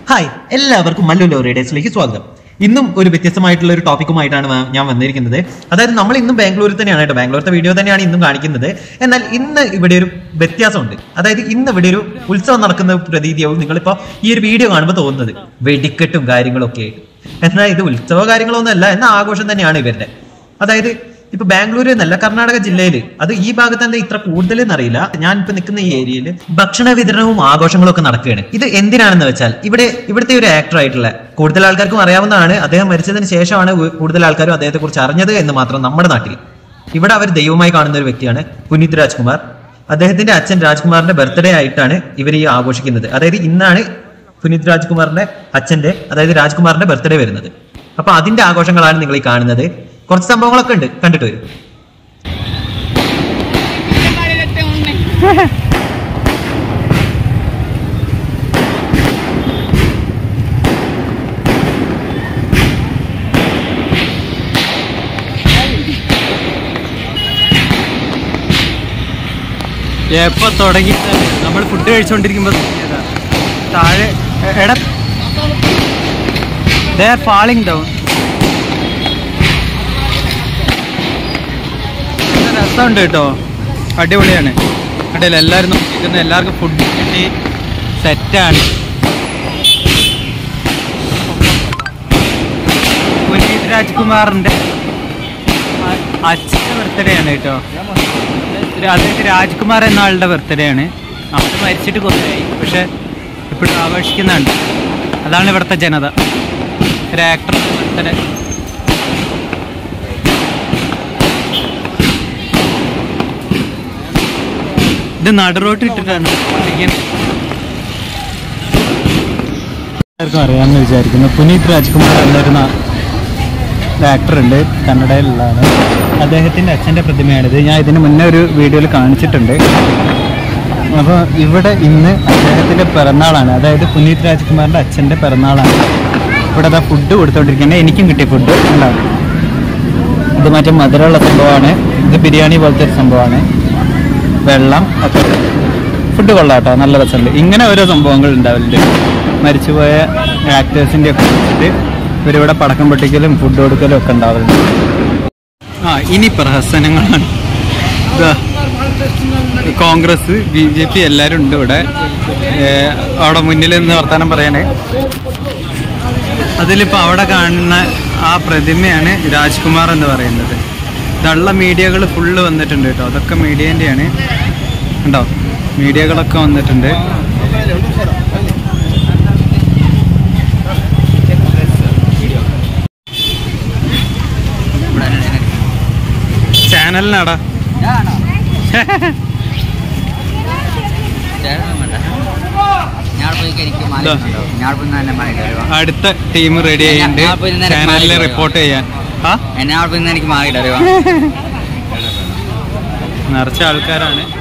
Hi എല്ലാവർക്കും മല്ലു ലോറിഡേസിലേക്ക് സ്വാഗതം ഇന്നും ഒരു വ്യത്യസ്തമായിട്ടുള്ള ഒരു ടോപ്പിക്കുമായിട്ടാണ് വ- ഞാൻ വന്നിരിക്കുന്നത് അതായത് നമ്മൾ ഇന്നും ബാംഗ്ലൂരിൽ തന്നെയാണ് കേട്ടോ ബാംഗ്ലൂരിലത്തെ വീഡിയോ തന്നെയാണ് ഇന്നും കാണിക്കുന്നത് എന്നാൽ ഇന്ന് ഇവിടെ ഒരു വ്യത്യാസമുണ്ട് അതായത് ഇന്ന് ഇവിടെ ഒരു ഉത്സവം നടക്കുന്ന പ്രതീതിയാവും നിങ്ങളിപ്പോൾ ഈ ഒരു വീഡിയോ കാണുമ്പോൾ തോന്നുന്നത് വെടിക്കെട്ടും കാര്യങ്ങളും ഒക്കെ ആയിട്ട് എന്നാൽ ഇത് ഉത്സവ കാര്യങ്ങളൊന്നും അല്ല എന്നാൽ ആഘോഷം തന്നെയാണ് ഇവരുടെ അതായത് ഇപ്പൊ ബാംഗ്ലൂർ എന്നല്ല കർണാടക ജില്ലയിൽ അത് ഈ ഭാഗത്ത് എന്താ ഇത്ര കൂടുതൽ എന്നറിയില്ല ഞാൻ ഇപ്പൊ നിൽക്കുന്ന ഈ ഏരിയയിൽ ഭക്ഷണ വിതരണവും ആഘോഷങ്ങളും ഒക്കെ നടക്കുകയാണ് ഇത് എന്തിനാണെന്ന് വെച്ചാൽ ഇവിടെ ഇവിടുത്തെ ഒരു ആക്ടർ ആയിട്ടുള്ള കൂടുതൽ ആൾക്കാർക്കും അറിയാവുന്നതാണ് അദ്ദേഹം മരിച്ചതിന് ശേഷമാണ് ഉ- കൂടുതൽ ആൾക്കാരും അദ്ദേഹത്തെ കുറിച്ച് അറിഞ്ഞത് എന്ന് മാത്രം നമ്മുടെ നാട്ടിൽ ഇവിടെ അവർ ദൈവമായി കാണുന്ന ഒരു വ്യക്തിയാണ് പുനീത് രാജ്കുമാർ അദ്ദേഹത്തിന്റെ അച്ഛൻ രാജ്കുമാറിന്റെ ബർത്ത്ഡേ ആയിട്ടാണ് ഇവർ ഈ ആഘോഷിക്കുന്നത് അതായത് ഇന്നാണ് പുനീത് രാജ്കുമാറിന്റെ അച്ഛന്റെ അതായത് രാജ്കുമാറിന്റെ ബർത്ത്ഡേ വരുന്നത് അപ്പൊ അതിന്റെ ആഘോഷങ്ങളാണ് നിങ്ങൾ ഈ കാണുന്നത് കുറച്ച് സംഭവങ്ങളൊക്കെ ഉണ്ട് കണ്ടിട്ട് വരും എപ്പോ തുടങ്ങി നമ്മൾ ഫുഡ് കഴിച്ചുകൊണ്ടിരിക്കുമ്പോൾ തുടങ്ങിയതാ. താഴെ എ- എടാ ദേ ആർ ഫാളിങ് ഡൗൺ രസമുണ്ട് കേട്ടോ അടിപൊളിയാണ് കണ്ടില്ല എല്ലാവരും നോക്കിയിരിക്കുന്ന എല്ലാവർക്കും ഫുഡ് കിട്ടി സെറ്റാണ് പുനീത് രാജ്കുമാറിൻ്റെ അച്ഛൻ്റെ ബർത്ത്ഡേ ആണ് കേട്ടോ അതായത് രാജ്കുമാർ എന്ന ആളുടെ ബർത്ത്ഡേ ആണ് ആൾ മരിച്ചിട്ട് കുറേയായി പക്ഷെ ഇപ്പോഴും ആഘോഷിക്കുന്നുണ്ട് അതാണ് ഇവിടുത്തെ ജനത ഒരു ആക്ടറുടെ ബർത്ത്ഡേ ഇത് നടുറോട്ട് ഇട്ടിട്ടാണ് ഇരിക്കുന്നത്. എല്ലാവർക്കും അറിയാമെന്ന് വിചാരിക്കുന്നു പുനീത് രാജ്കുമാർ എന്നൊരു ആക്ടർ ഉണ്ട് കന്നഡയിലുള്ളതാണ് അദ്ദേഹത്തിൻ്റെ അച്ഛൻ്റെ പ്രതിമയാണിത് ഞാൻ ഇതിന് മുന്നേ ഒരു വീഡിയോയിൽ കാണിച്ചിട്ടുണ്ട് അപ്പോൾ ഇവിടെ ഇന്ന് അദ്ദേഹത്തിൻ്റെ പിറന്നാളാണ് അതായത് പുനീത് രാജ്കുമാറിൻ്റെ അച്ഛൻ്റെ പിറന്നാളാണ് ഇവിടെ അതാ ഫുഡ് കൊടുത്തോണ്ടിരിക്കുന്നത് എനിക്കും കിട്ടിയ ഫുഡ് ഉണ്ടാവും ഇത് മറ്റേ മധുരമുള്ള സംഭവമാണ് ഇത് ബിരിയാണി പോലത്തെ ഒരു സംഭവമാണ് വെള്ളം ഒക്കെ ഫുഡ് കൊള്ളാട്ടോ നല്ല രസമുണ്ട് ഇങ്ങനെ ഓരോ സംഭവങ്ങൾ ഉണ്ടാവലുണ്ട് മരിച്ചുപോയ ആക്ടേഴ്സിൻ്റെ ഒക്കെ വെച്ചിട്ട് ഇവരിവിടെ പടക്കം പൊട്ടിക്കലും ഫുഡ് കൊടുക്കലും ഒക്കെ ഉണ്ടാവലുണ്ട് ആ ഇനി പ്രഹസനങ്ങളാണ് ഇതാ, കോൺഗ്രസ് ബി ജെ പി എല്ലാവരും ഉണ്ട് ഇവിടെ ഏ, അവിടെ മുന്നിൽ നിന്ന് വർത്തമാനം പറയാനേ അതിലിപ്പോൾ അവിടെ കാണുന്ന ആ പ്രതിമയാണ് രാജ്കുമാർ എന്ന് പറയുന്നത് ഇതുള്ള മീഡിയകൾ ഫുള്ള് വന്നിട്ടുണ്ട് കേട്ടോ അതൊക്കെ മീഡിയേൻ്റെയാണ് ഉണ്ടോ മീഡിയകളൊക്കെ വന്നിട്ടുണ്ട് ചാനലിനാടാ ഞാൻ പോയി കഴിക്കും ഇതാ. ഞാൻ പോയി തന്നെ മാറിയിട്ട് അടുത്ത ടീം റെഡി ആയിട്ടുണ്ട് ഞാൻ പോയി നേരെ ചാനലിൽ മാറി റിപ്പോർട്ട് ചെയ്യാൻ ആ എന്നെ അവിടെ പോയി എനിക്ക് മാറിയിട്ട് അറിയാം നിറച്ച ആൾക്കാരാണ്